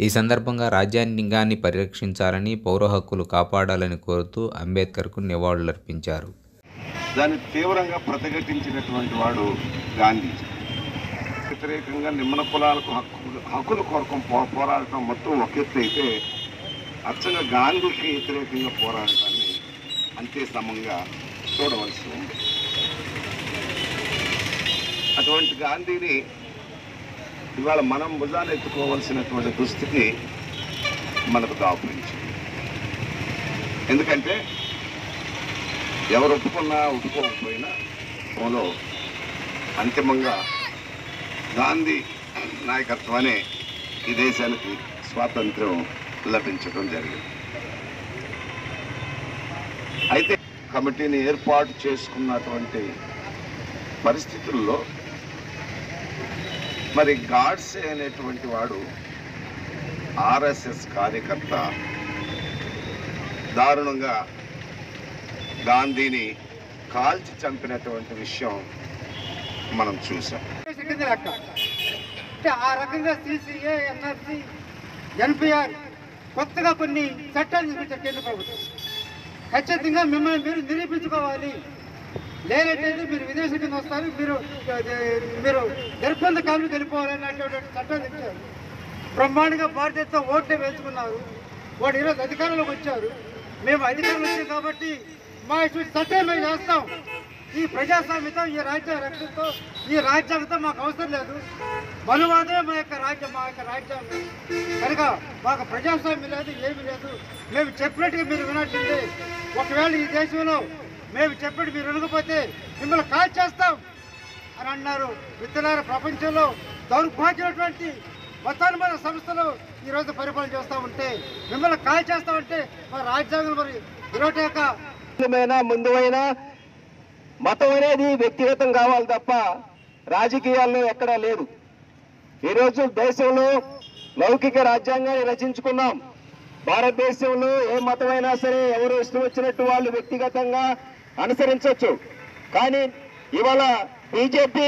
ఈ సందర్భంగా రాజ్యాంగాన్ని పరిరక్షించాలని పౌర హక్కులు కాపాడాలని కోరుతూ అంబేద్కర్కు నివాళులర్పించారు దాన్ని తీవ్రంగా ప్రతిఘటించినటువంటి వాడు గాంధీజీ వ్యతిరేకంగా నిమ్మన కులాలకు హక్కు హక్కుల కొరకు పో- పోరాడటం మొత్తం ఒక ఎత్తు అయితే అచ్చంగా గాంధీకి వ్యతిరేకంగా పోరాడటాన్ని అంతే సమంగా చూడవలసి ఉంది అటువంటి గాంధీని ఇవాళ మనం భుజాలు ఎత్తుకోవలసినటువంటి దుస్థితి మనకు దాపురించింది ఎందుకంటే ఎవరు ఒప్పుకున్నా ఒప్పుకోకపోయినా మూలో అంతిమంగా గాంధీ నాయకత్వానే ఈ దేశానికి స్వాతంత్ర్యం లభించడం జరిగింది అయితే కమిటీని ఏర్పాటు చేసుకున్నటువంటి పరిస్థితుల్లో మరి గాడ్సే అనేటువంటి వాడు ఆర్ఎస్ఎస్ కార్యకర్త దారుణంగా గాంధీని కాల్చి చంపినటువంటి విషయం మనం చూసాం కింద లెక్క అంటే ఆ రకంగా సిసిఏ ఎన్ఆర్సి ఎన్పిఆర్ కొత్తగా కొన్ని చట్టాలు నిర్మించారు కేంద్ర ప్రభుత్వం ఖచ్చితంగా మిమ్మల్ని మీరు నిరూపించుకోవాలి లేనట్టయితే మీరు విదేశీ కింద వస్తారు మీరు అది, మీరు నిర్బంధ కాలంలోకి వెళ్ళిపోవాలన్నటువంటి చట్టాలు ఇచ్చారు బ్రహ్మాండంగా భారతీయతో ఓట్లు వేసుకున్నారు వాడు ఈరోజు అధికారంలోకి వచ్చారు మేము అధికారం వచ్చాం కాబట్టి మా ఇటువంటి చట్టం మేము చేస్తాం ఈ ప్రజాస్వామ్యతో ఈ రాజ్య రక్షణతో ఈ రాజ్యాంగంతో మాకు అవసరం లేదు మనువాదమే మా యొక్క రాజ్యం మా యొక్క రాజ్యాంగం కనుక మాకు ప్రజాస్వామ్యం లేదు ఏమీ లేదు మేము చెప్పినట్టుగా మీరు వినాల్సిందే ఒకవేళ ఈ దేశంలో మేము చెప్పినట్టు మీరు వినకపోతే మిమ్మల్ని కాల్ చేస్తాం అని అన్నారు విత్తనాల ప్రపంచంలో దౌర్భాగ్యమైనటువంటి మతానుమాన సంస్థలు ఈరోజు పరిపాలన చేస్తూ ఉంటే మిమ్మల్ని కాల్ చేస్తా ఉంటే మా రాజ్యాంగం మరి విరోటేక ముఖ్యమైన ముందువైన మతం అనేది వ్యక్తిగతం కావాలి తప్ప రాజకీయాల్లో ఎక్కడా లేదు ఈరోజు దేశంలో లౌకిక రాజ్యాంగాన్ని రచించుకున్నాం భారతదేశంలో ఏ మతమైనా సరే ఎవరు ఇష్టం వచ్చినట్టు వాళ్ళు వ్యక్తిగతంగా అనుసరించవచ్చు కానీ ఇవాళ బీజేపీ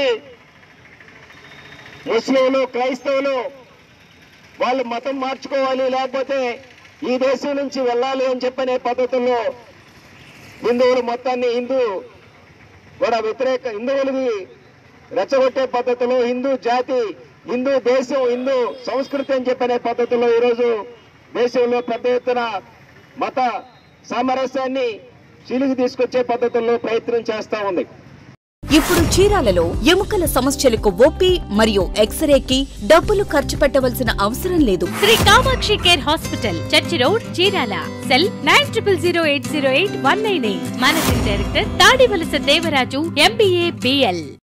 ముస్లింలు క్రైస్తవులు వాళ్ళు మతం మార్చుకోవాలి లేకపోతే ఈ దేశం నుంచి వెళ్ళాలి అని చెప్పనే పద్ధతుల్లో హిందువులు మొత్తాన్ని హిందూ కూడా వ్యతిరేక హిందువులకి రెచ్చగొట్టే పద్ధతిలో హిందూ జాతి హిందూ దేశం హిందూ సంస్కృతి అని చెప్పనే పద్ధతిలో ఈరోజు దేశంలో పెద్ద ఎత్తున మత సామరస్యాన్ని చీలికి తీసుకొచ్చే పద్ధతుల్లో ప్రయత్నం చేస్తా ఉంది ఇప్పుడు చీరాలలో ఎముకల సమస్యలకు ఓపీ మరియు ఎక్స్రేకి డబ్బులు ఖర్చు పెట్టవలసిన అవసరం లేదు Shri Kamakshi care hospital church road Chirala cell nine triple zero eight zero eight one nine eight managing director Tadivalasa Devaraju MBA BL